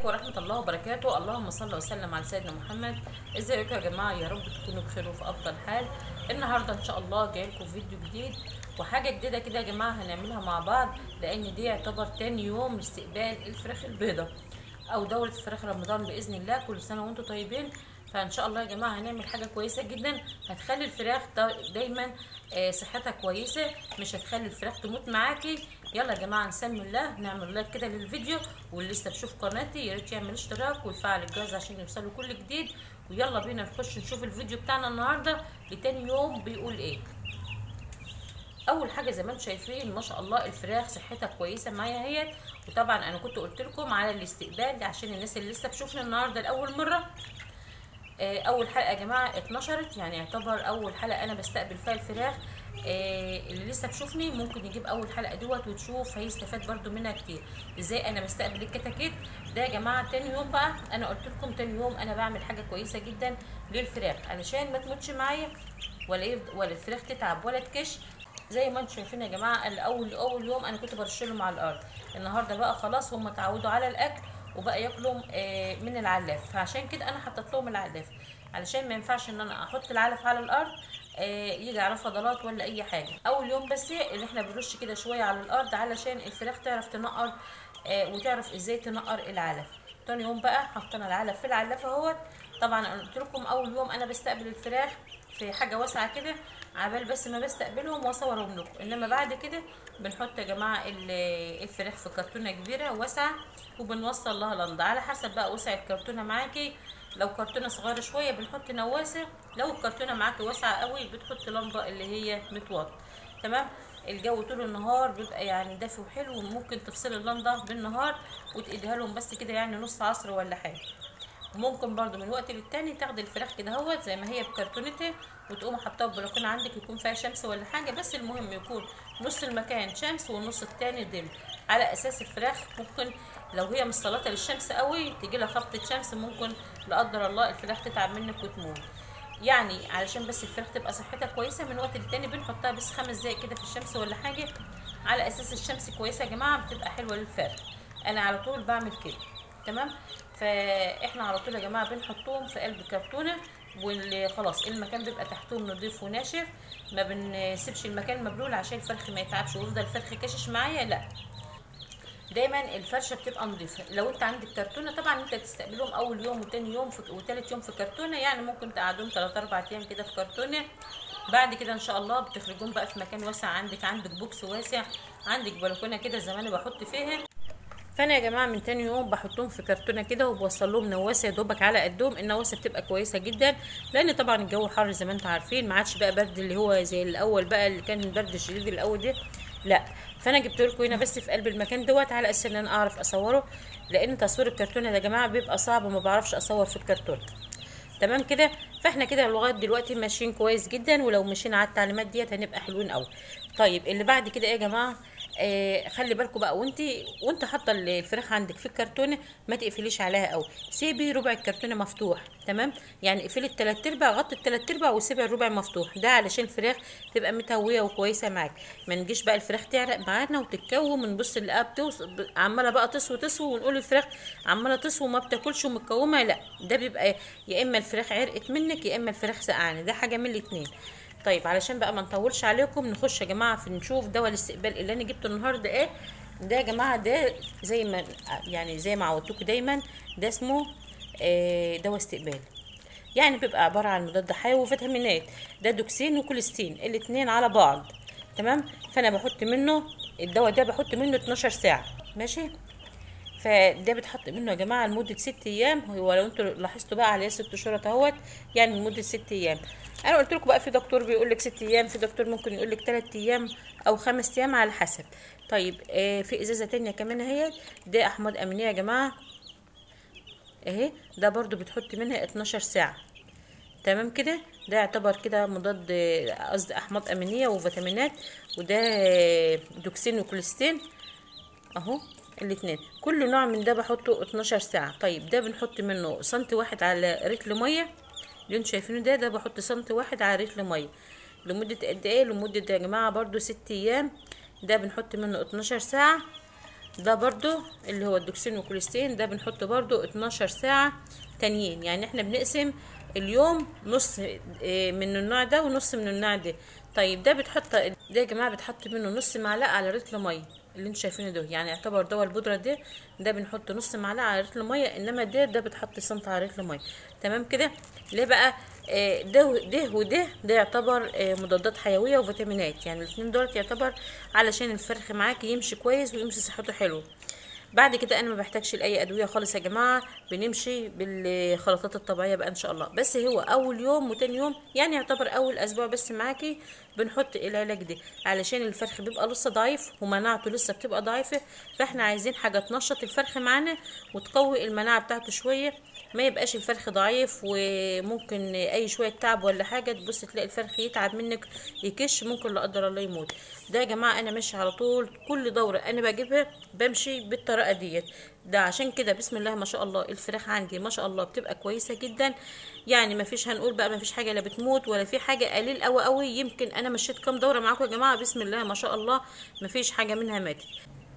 عليكم ورحمة الله وبركاته اللهم صل وسلم على سيدنا محمد ازيكم يا جماعة يا رب تكونوا بخير وفي أفضل حال النهاردة إن شاء الله جاي لكم فيديو جديد وحاجة جديدة كده يا جماعة هنعملها مع بعض لأن دي يعتبر تاني يوم لاستقبال الفراخ البيضة أو دورة فراخ رمضان بإذن الله كل سنة وأنتم طيبين فان شاء الله يا جماعه هنعمل حاجه كويسه جدا هتخلي الفراخ دا- دايما آه، صحتها كويسه مش هتخلي الفراخ تموت معاكي يلا يا جماعه نسمي الله نعمل لايك كده للفيديو واللي لسه بشوف قناتي يا ريت يعمل اشتراك ويفعل الجرس عشان يوصله كل جديد ويلا بينا نخش نشوف الفيديو بتاعنا النهارده لتاني يوم بيقول ايه اول حاجه زي ما انتم شايفين ما شاء الله الفراخ صحتها كويسه معايا اهيت وطبعا انا كنت قلت لكم على الاستقبال عشان الناس اللي لسه بتشوفني النهارده لاول مره آه، اول حلقه يا جماعه اتنشرت يعني يعتبر اول حلقه انا بستقبل فيها الفراخ آه، اللي لسه بشوفني ممكن يجيب اول حلقه دوت وتشوف هيستفاد برده منها كتير ازاي انا بستقبل الكتاكيت ده يا جماعه تاني يوم بقى انا قلت لكم تاني يوم انا بعمل حاجه كويسه جدا للفراخ علشان ما تموتش معايا ولا يفض- ولا الفراخ تتعب ولا تكش زي ما انتم شايفين يا جماعه الاول اول يوم انا كنت برشلهم على الارض النهارده بقى خلاص هم اتعودوا على الاكل وبقى ياكلوا آه، من العلاف فعشان كده انا حطيت لهم العلاف علشان ما ينفعش ان انا احط العلف على الارض آه، يجي على فضلات ولا اي حاجه اول يوم بس اللي احنا بنرش كده شويه على الارض علشان الفراخ تعرف تنقر آه، وتعرف ازاي تنقر العلف تاني يوم بقى حطينا العلف في العلاف اهوت طبعا انا قلت لكم اول يوم انا بستقبل الفراخ في حاجه واسعه كده عبال بس ما بستقبلهم واصورهم لكم انما بعد كده بنحط يا جماعه ال- الفراخ في كرتونه كبيره واسعه وبنوصل لها لنضه على حسب بقى وسع الكرتونه معاكي لو كرتونه صغيره شويه بنحط نواسه لو الكرتونه معاكي واسعه قوي بتحط لمبه اللي هي متوات تمام الجو طول النهار بيبقى يعني دافي وحلو وممكن تفصلي اللمضه بالنهار وتقيدها لهم بس كده يعني نص عصر ولا حاجه ممكن برضو من وقت للتاني تاخدي الفراخ كده اهوت زي ما هي بكرتونتها وتقوم حاطاها في البلكونه عندك يكون فيها شمس ولا حاجه بس المهم يكون نص المكان شمس والنص التاني ظل على اساس الفراخ ممكن لو هي مستلطه للشمس قوي تيجي لها خبطه شمس ممكن لا قدر الله الفراخ تتعب منك وتموت يعني علشان بس الفراخ تبقى صحتها كويسه من وقت للتاني بنحطها بس خمس دقايق كده في الشمس ولا حاجه على اساس الشمس كويسه يا جماعه بتبقى حلوه للفراخ انا على طول بعمل كده تمام فاحنا على طول يا جماعه بنحطهم في قلب كرتونه واللي خلاص المكان بيبقى تحتهم نضيف وناشف ما بنسيبش المكان مبلول عشان الفرخ ما يتعبش ويفضل الفرخ كاشش معايا لا دايما الفرشه بتبقى نظيفه لو انت عندك كرتونه طبعا انت تستقبلهم اول يوم وتاني يوم في وتالت يوم في كرتونه يعني ممكن تقعدهم 3 4 ايام كده في كرتونه بعد كده ان شاء الله بتخرجهم بقى في مكان واسع عندك عندك بوكس واسع عندك بلكونه كده زمان بحط فيها فانا يا جماعه من تاني يوم بحطهم في كرتونه كده وبوصل لهم نواسه يا دوبك على قدهم النواسه بتبقى كويسه جدا لان طبعا الجو حر زي ما انتم عارفين ما عادش بقى برد اللي هو زي الاول بقى اللي كان البرد الشديد الاول ده لا فانا جبت لكم هنا بس في قلب المكان دوت على اساس ان انا اعرف اصوره لان تصوير الكرتونه ده يا جماعه بيبقى صعب وما بعرفش اصور في الكرتون تمام كده فاحنا كده لغايه دلوقتي ماشيين كويس جدا ولو مشينا على التعليمات ديت هنبقى حلوين قوي طيب اللي بعد كده ايه يا جماعه آه خلي بالكم بقى وانت وانت حاطه الفراخ عندك في الكرتونه ما تقفليش عليها قوي سيبي ربع الكرتونه مفتوح تمام يعني اقفلي التلات ارباع غطي التلات ارباع وسيبي الربع مفتوح ده علشان الفراخ تبقى متهويه وكويسه معاك ما نجيش بقى الفراخ تعرق معانا وتتكوم ونبص نلاقيها بتوص ب- عماله بقى تسوي تسوي ونقول الفراخ عماله تسوي وما بتاكلش ومتكومه لا ده بيبقى يا اما الفراخ عرقت منك يا اما الفراخ سقعانه ده حاجه من الاتنين طيب علشان بقى ما نطولش عليكم نخش يا جماعه في نشوف دواء الاستقبال اللي انا جبته النهارده ايه ده يا جماعه ده زي ما يعني زي ما عودتكم دايما ده اسمه آه، دواء استقبال يعني بيبقى عباره عن مضاد حيوي وفيتامينات ده دوكسين وكوليستين الاتنين على بعض تمام فانا بحط منه الدواء ده بحط منه 12 ساعه ماشي فده بتحط منه يا جماعه لمده ست ايام هو لو انتوا لاحظتوا بقى عليه ست شهور اهوت يعني لمده ست ايام انا قلت لكم بقى في دكتور بيقول لك ست ايام في دكتور ممكن يقول لك ثلاث ايام او خمس ايام على حسب طيب آه في ازازه تانية كمان اهي ده احماض امينيه يا جماعه اهي ده برضو بتحط منها 12 ساعه تمام كده ده يعتبر كده مضاد قصدي احماض امينيه وفيتامينات وده دوكسين وكوليستين اهو الاتنين كل نوع من ده بحطه 12 ساعة طيب ده بنحط منه سنتي واحد على رتل مية اللي انتوا شايفينه ده ده بحط سنتي واحد على رتل مية لمدة قد ايه لمدة يا جماعة برضو ست ايام ده بنحط منه 12 ساعة ده برضو اللي هو الدوكسين وكوليستين ده بنحطه برضو 12 ساعة تانيين يعني احنا بنقسم اليوم نص آه، من النوع ده ونص من النوع ده طيب ده بتحط ده يا جماعة بتحط منه نص معلقة على رتل مية اللي انتوا شايفينه ده يعني يعتبر دواء البودرة ده ده بنحط نص معلقة على رتل مية انما ده ده بتحط سنت على رتل مية تمام كده ليه بقى آه، ده ده وده ده يعتبر آه، مضادات حيويه وفيتامينات يعني الاثنين دول يعتبر علشان الفرخ معاك يمشي كويس ويمشي صحته حلوه بعد كده انا ما بحتاجش لاي ادويه خالص يا جماعه بنمشي بالخلطات الطبيعيه بقى ان شاء الله بس هو اول يوم وتاني يوم يعني يعتبر اول اسبوع بس معاكي بنحط العلاج ده علشان الفرخ بيبقى لسه ضعيف ومناعته لسه بتبقى ضعيفه فاحنا عايزين حاجه تنشط الفرخ معانا وتقوي المناعه بتاعته شويه ما يبقاش الفرخ ضعيف وممكن اي شويه تعب ولا حاجه تبص تلاقي الفرخ يتعب منك يكش ممكن لا قدر الله يموت ده يا جماعه انا ماشيه على طول كل دوره انا بجيبها بمشي بالطريقه ديت ده عشان كده بسم الله ما شاء الله الفراخ عندي ما شاء الله بتبقى كويسه جدا يعني ما فيش هنقول بقى ما فيش حاجه لا بتموت ولا في حاجه قليل قوي قوي يمكن انا مشيت كام دوره معاكم يا جماعه بسم الله ما شاء الله ما فيش حاجه منها ماتت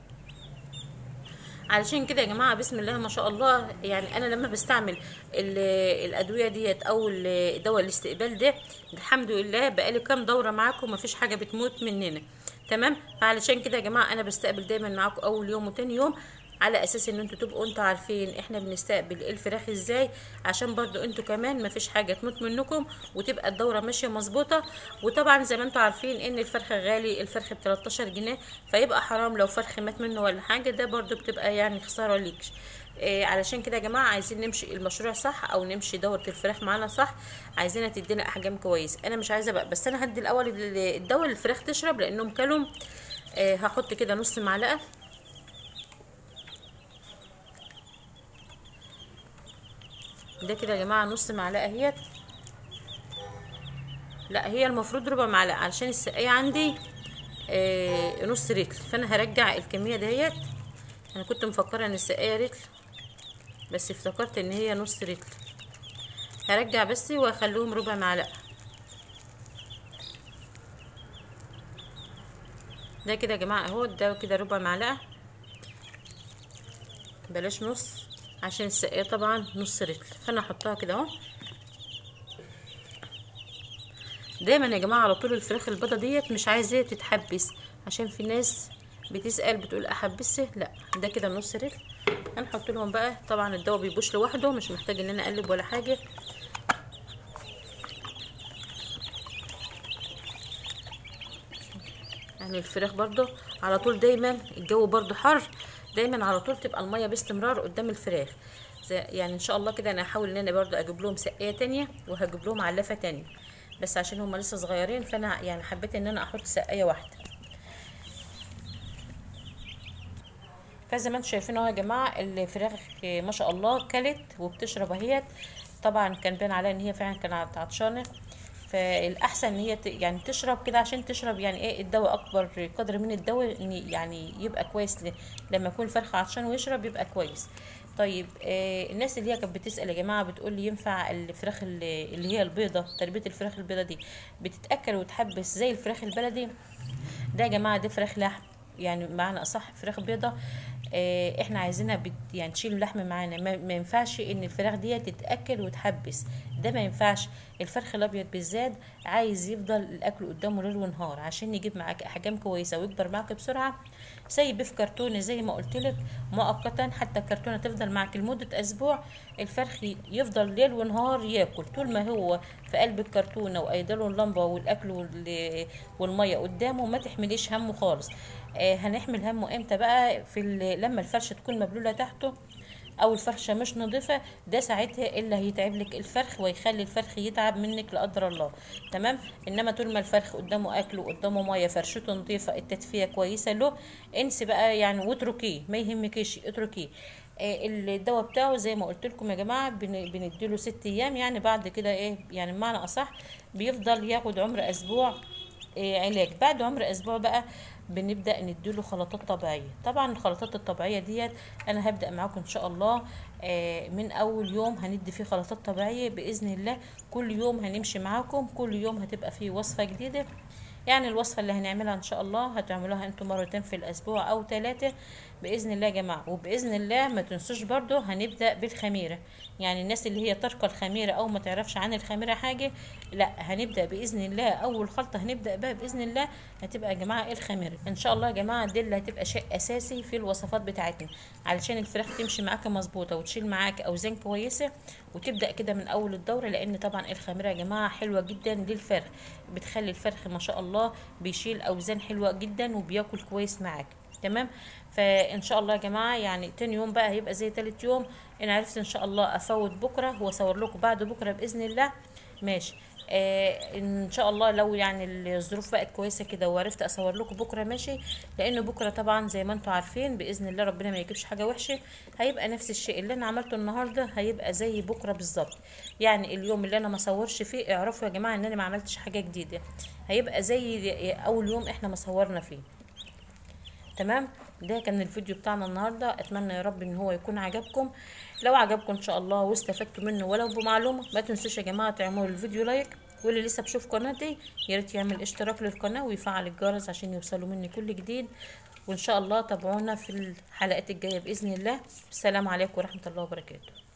علشان كده يا جماعه بسم الله ما شاء الله يعني انا لما بستعمل ال- الادويه ديت او ال- دواء الاستقبال ده الحمد لله بقالي كام دوره معاكم مفيش حاجه بتموت مننا تمام فعلشان كده يا جماعه انا بستقبل دايما معاكم اول يوم وتاني يوم على اساس ان انتوا تبقوا انتوا عارفين احنا بنستقبل الفراخ ازاي عشان برضو انتوا كمان مفيش حاجه تموت منكم وتبقى الدوره ماشيه مظبوطه وطبعا زي ما انتوا عارفين ان الفرخ غالي الفرخ ب 13 جنيه فيبقى حرام لو فرخ مات منه ولا حاجه ده برضو بتبقى يعني خساره ليك إيه علشان كده يا جماعه عايزين نمشي المشروع صح او نمشي دوره الفراخ معانا صح عايزينها تدينا احجام كويس انا مش عايزه بقى بس انا هدي الاول الدواء للفراخ تشرب لانهم كلوا إيه هحط كده نص معلقه ده كده يا جماعه نص معلقه اهيت لا هي المفروض ربع معلقه علشان السقايه عندي آه نص رتل فانا هرجع الكميه دهيت انا كنت مفكره ان السقايه رتل بس افتكرت ان هي نص رتل هرجع بس واخليهم ربع معلقه ده كده يا جماعه اهو ده كده ربع معلقه بلاش نص عشان السقايه طبعا نص رتل فانا احطها كده اهو دايما يا جماعه على طول الفراخ البيضه ديت مش عايزاه تتحبس عشان في ناس بتسال بتقول احبسه لا ده كده نص رتل هنحط لهم بقى طبعا الدواء بيبوش لوحده مش محتاج ان انا اقلب ولا حاجه يعني الفراخ برضو على طول دايما الجو برضو حر دايما على طول تبقى الميه باستمرار قدام الفراخ يعني ان شاء الله كده انا هحاول ان انا برضو اجيب لهم سقايه تانية وهجيب لهم علافه تانية بس عشان هم لسه صغيرين فانا يعني حبيت ان انا احط سقايه واحده فزي ما انتم شايفين اهو يا جماعه الفراخ ما شاء الله كلت وبتشرب اهيت طبعا كان باين عليها ان هي فعلا كانت عطشانه فالاحسن ان هي يعني تشرب كده عشان تشرب يعني ايه الدواء اكبر قدر من الدواء ان يعني يبقى كويس لما يكون الفرخ عطشان ويشرب يبقى كويس طيب آه الناس اللي هي كانت بتسال يا جماعه بتقول لي ينفع الفراخ اللي, اللي هي البيضه تربيه الفراخ البيضه دي بتتاكل وتحبس زي الفراخ البلدي ده يا جماعه دي فراخ لحم يعني معنى اصح فراخ بيضه آه احنا عايزينها بت يعني تشيل اللحم معانا ما, ما ينفعش ان الفراخ دي تتاكل وتحبس ده ما ينفعش الفرخ الابيض بالذات عايز يفضل الاكل قدامه ليل ونهار عشان يجيب معاك احجام كويسه ويكبر معاك بسرعه سيبه في كرتونه زي ما قلت لك مؤقتا حتى الكرتونه تفضل معاك لمده اسبوع الفرخ يفضل ليل ونهار ياكل طول ما هو في قلب الكرتونه وايداله اللمبه والاكل والميه قدامه ما تحمليش همه خالص آه هنحمل همه امتى بقى في لما الفرشه تكون مبلوله تحته او الفرشه مش نظيفه ده ساعتها اللي هيتعب لك الفرخ ويخلي الفرخ يتعب منك لا قدر الله تمام انما طول ما الفرخ قدامه اكل وقدامه ميه فرشته نظيفه التدفئه كويسه له انسي بقى يعني واتركيه ما يهمكيش اتركيه آه الدواء بتاعه زي ما قلت لكم يا جماعه بنديله ست ايام يعني بعد كده ايه يعني بمعنى اصح بيفضل ياخد عمر اسبوع آه علاج بعد عمر اسبوع بقى بنبدا نديله خلطات طبيعيه طبعا الخلطات الطبيعيه ديت انا هبدا معاكم ان شاء الله آه من اول يوم هندي فيه خلطات طبيعيه باذن الله كل يوم هنمشي معاكم كل يوم هتبقى فيه وصفه جديده يعني الوصفه اللي هنعملها ان شاء الله هتعملوها انتم مرتين في الاسبوع او ثلاثه باذن الله يا جماعه وباذن الله ما تنسوش برضو هنبدا بالخميره يعني الناس اللي هي تركه الخميره او ما تعرفش عن الخميره حاجه لا هنبدا باذن الله اول خلطه هنبدا بها باذن الله هتبقى يا جماعه الخميره ان شاء الله يا جماعه دي اللي هتبقى شيء اساسي في الوصفات بتاعتنا علشان الفراخ تمشي معاك مظبوطه وتشيل معاك اوزان كويسه وتبدا كده من اول الدوره لان طبعا الخميره يا جماعه حلوه جدا للفرخ بتخلي الفرخ ما شاء الله بيشيل اوزان حلوه جدا وبياكل كويس معاك تمام فان شاء الله يا جماعه يعني تاني يوم بقى هيبقى زي تالت يوم انا عرفت ان شاء الله افوت بكره واصور لكم بعد بكره باذن الله ماشي آه ان شاء الله لو يعني الظروف بقت كويسه كده وعرفت اصور لكم بكره ماشي لان بكره طبعا زي ما انتم عارفين باذن الله ربنا ما يجيبش حاجه وحشه هيبقى نفس الشيء اللي انا عملته النهارده هيبقى زي بكره بالظبط يعني اليوم اللي انا ما صورش فيه اعرفوا يا جماعه ان انا ما عملتش حاجه جديده هيبقى زي اول يوم احنا ما صورنا فيه تمام ده كان الفيديو بتاعنا النهارده اتمنى يا رب ان هو يكون عجبكم لو عجبكم ان شاء الله واستفدتوا منه ولو بمعلومه ما تنسوش يا جماعه تعملوا الفيديو لايك واللي لسه بشوف قناتي يا ريت يعمل اشتراك للقناه ويفعل الجرس عشان يوصلوا مني كل جديد وان شاء الله تابعونا في الحلقات الجايه باذن الله السلام عليكم ورحمه الله وبركاته